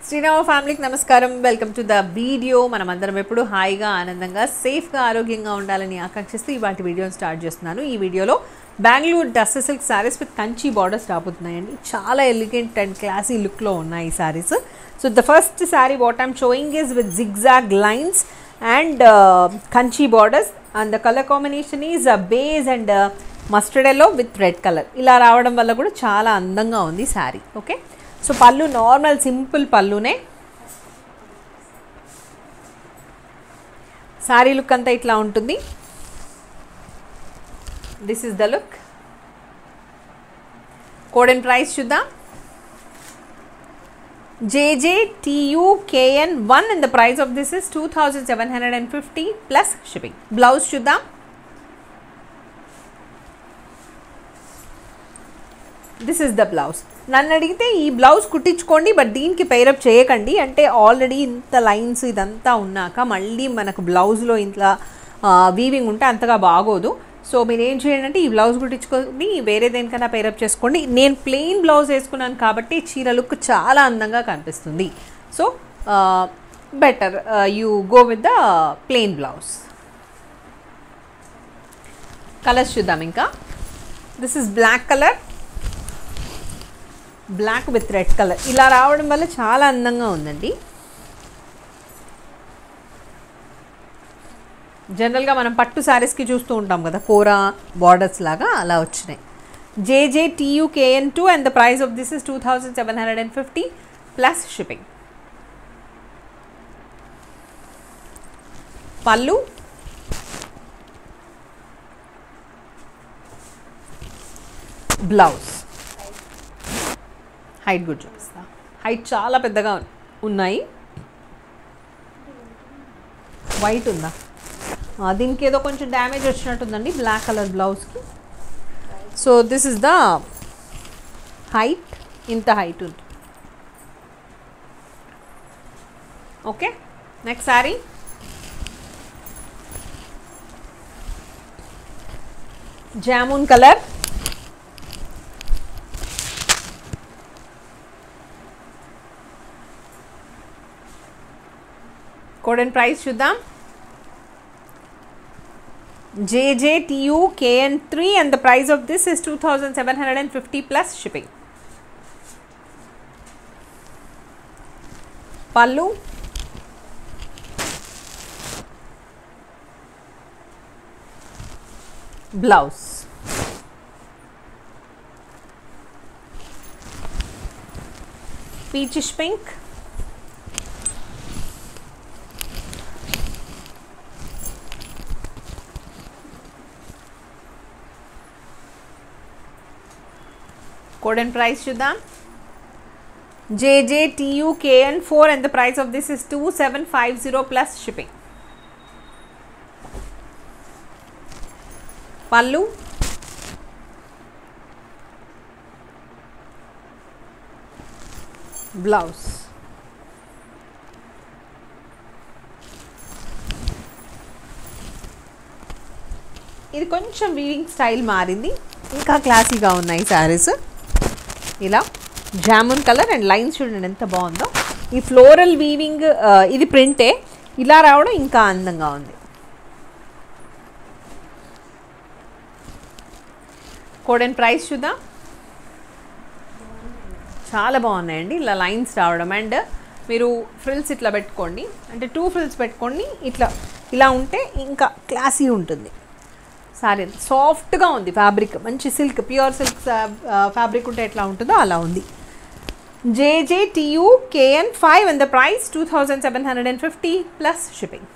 శ్రీరామ ఫ్యామిలీకి నమస్కారం welcome to the video మనం అందరం ఎప్పుడు హాయిగా ఆనందంగా సేఫ్గా ఆరోగ్యంగా ఉండాలని ఆకాంక్షిస్తూ ఇవాటి వీడియోని స్టార్ట్ చేస్తున్నాను ఈ వీడియోలో Bengaluru dust silk sarees with Kanchi borders రాబోతున్నాయండి చాలా ఎలిగెంట్ అండ్ క్లాసీ లుక్లో ఉన్నాయి ఈ sarees so the first saree what I'm showing is with zigzag lines and Kanchi borders and the colour combination is beige and mustard yellow with red colour ఇలా రావడం వల్ల కూడా చాలా అందంగా ఉంది శారీ ఓకే సో పళ్ళు నార్మల్ సింపుల్ పళ్ళునే శారీ లుక్ అంతా ఇట్లా ఉంటుంది this is the look code and price చూద్దాం జేజేటీయూకేఎన్ one and the price of this is two thousand seven hundred and fifty plus shipping blouse చూద్దాం దిస్ ఇస్ ద బ్లౌజ్ నన్ను అడిగితే ఈ బ్లౌజ్ కుట్టించుకోండి బట్ దీనికి పైరప్ చేయకండి అంటే ఆల్రెడీ ఇంత లైన్స్ ఇదంతా ఉన్నాక మళ్ళీ మనకు బ్లౌజ్లో ఇంట్లో వీవింగ్ ఉంటే అంతగా బాగోదు సో మీరు ఏం చేయండి అంటే ఈ బ్లౌజ్ కుట్టించుకొని వేరే దేనికైనా పైరప్ చేసుకోండి నేను ప్లెయిన్ బ్లౌజ్ వేసుకున్నాను కాబట్టి చీర లుక్ చాలా అందంగా కనిపిస్తుంది so better you go with the plain blouse colours చూద్దాం ఇంకా this is black colour black with red colour ఇలా రావడం వల్ల చాలా అందంగా ఉందండి జనరల్గా మనం పట్టు శారీస్కి చూస్తూ ఉంటాం కదా కోరా బార్డర్స్ లాగా అలా వచ్చినాయి JJ TUKN two and the price of this is two thousand seven hundred and fifty plus shipping pallu blouse height కూడా చూపిస్తా హైట్ చాలా పెద్దగా ఉన్నాయి వైట్ ఉందా ఆ, దీనికి ఏదో కొంచెం డ్యామేజ్ వచ్చినట్టుందండి బ్లాక్ కలర్ బ్లౌజ్కి so this is the height ఇంత హైట్ ఉంది okay next sari jamun colour code and price చూద్దాం JJTUKN three and the price of this is two thousand seven hundred and fifty plus shipping pallu blouse peachish pink code and price చూద్దాం JJTUKN four and the price of this is two seven five zero plus shipping pallu blouse ఇది కొంచెం weaving style మారింది ఇంకా క్లాసీగా ఉన్నాయి శారీస్ ఇలా jamun colour and lines చూడండి ఎంత బాగుందో ఈ ఫ్లోరల్ వీవింగ్ ఇది ప్రింటే ఇలా రావడం ఇంకా అందంగా ఉంది కోడ్ అండ్ ప్రైస్ చూద్దాం చాలా బాగున్నాయండి ఇలా లైన్స్ రావడం అండ్ మీరు ఫ్రిల్స్ ఇట్లా పెట్టుకోండి అంటే టూ ఫ్రిల్స్ పెట్టుకోండి ఇట్లా ఇలా ఉంటే ఇంకా క్లాసీ ఉంటుంది సారీ సాఫ్ట్గా ఉంది ఫ్యాబ్రిక్ మంచి సిల్క్ ప్యూర్ సిల్క్ ఫ్యాబ్రిక్ ఉంటే ఎట్లా ఉంటుందో అలా ఉంది JJTU KN five and the price two thousand seven hundred and fifty plus shipping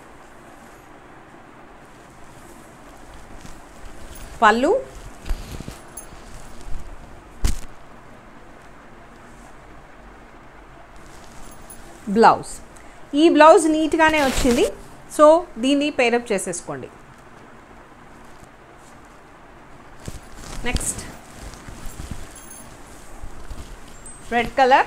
pallu blouse ఈ బ్లౌజ్ నీట్గానే వచ్చింది సో దీన్ని పేరప్ చేసేసుకోండి next red colour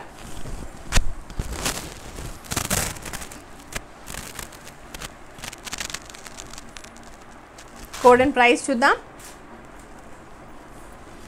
code and price చూద్దాం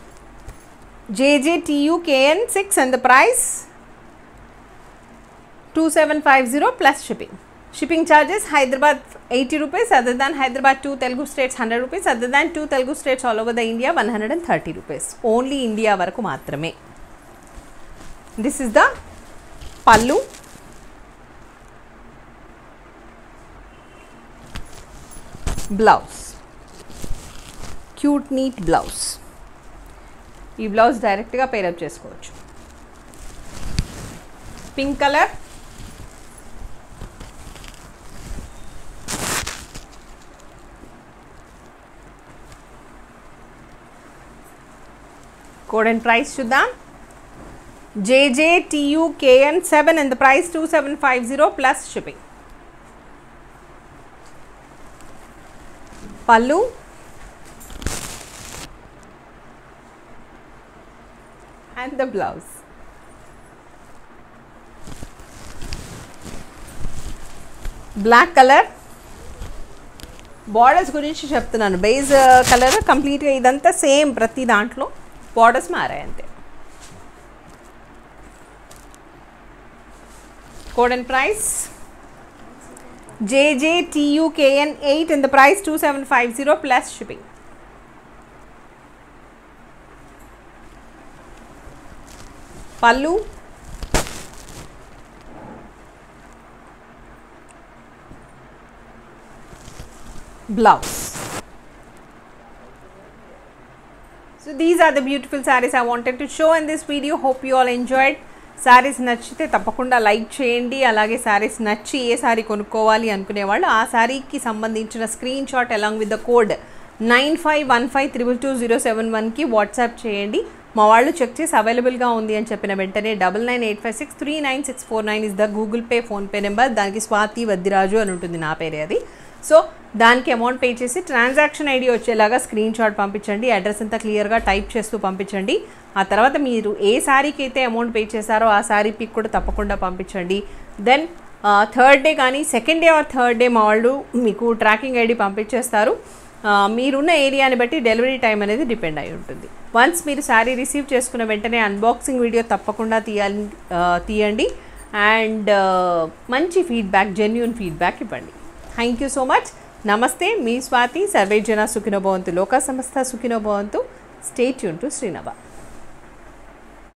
JJTUKN6 and the price two seven five zero plus shipping shipping charges Hyderabad eighty rupees other than Hyderabad two Telugu states hundred rupees other than two Telugu states all over the India one hundred and thirty rupees only India వరకు మాత్రమే this is the pallu blouse cute neat blouse ఈ blouse డైరెక్ట్గా pair up చేసుకోవచ్చు pink colour code and price చూద్దాం JJTUKN seven and the price two seven five zero plus shipping pallu and the blouse black colour borders గురించి చెప్తున్నాను base colour కంప్లీట్గా ఇదంతా same ప్రతి దాంట్లో బార్డర్స్ మారాయి అంతే code and price JJTUKN eight and the price two seven five zero plus shipping pallu blouse. So these are the beautiful sarees I wanted to show in this video. Hope you all enjoyed. Saris నచ్చితే తప్పకుండా like చేయండి అలాగే శారీస్ నచ్చి ఏ శారీ కొనుక్కోవాలి అనుకునే వాళ్ళు ఆ శారీకి సంబంధించిన screenshot along with the code nine five one five triple two zero seven వన్కి వాట్సాప్ చేయండి మా వాళ్ళు చెక్ చేసి అవైలబుల్గా ఉంది అని చెప్పిన వెంటనే double nine eight five six three nine six four nine is the Google Pay PhonePe number దానికి స్వాతి వద్దిరాజు అని ఉంటుంది నా పేరే అది సో దానికి అమౌంట్ పే చేసి ట్రాన్సాక్షన్ ఐడి వచ్చేలాగా స్క్రీన్ షాట్ పంపించండి అడ్రస్ అంతా క్లియర్గా టైప్ చేస్తూ పంపించండి ఆ తర్వాత మీరు ఏ శారీకి అయితే అమౌంట్ పే చేశారో ఆ శారీ పిక్ కూడా తప్పకుండా పంపించండి దెన్ థర్డ్ డే కానీ second day or third day మా వాళ్ళు మీకు ట్రాకింగ్ ఐడి పంపించేస్తారు మీరున్న ఏరియాని బట్టి డెలివరీ టైం అనేది డిపెండ్ అయి ఉంటుంది వన్స్ మీరు శారీ రిసీవ్ చేసుకున్న వెంటనే అన్బాక్సింగ్ వీడియో తప్పకుండా తీయాలి తీయండి అండ్ మంచి ఫీడ్బ్యాక్ జెన్యున్ ఫీడ్బ్యాక్ ఇవ్వండి థ్యాంక్ యూ సో మచ్ నమస్తే మీ స్వాతి సర్వే జన సుఖినో భవంతు లోక సంస్థ సుఖినో భవంతు స్టే ట్యూన్ టు శ్రీనవ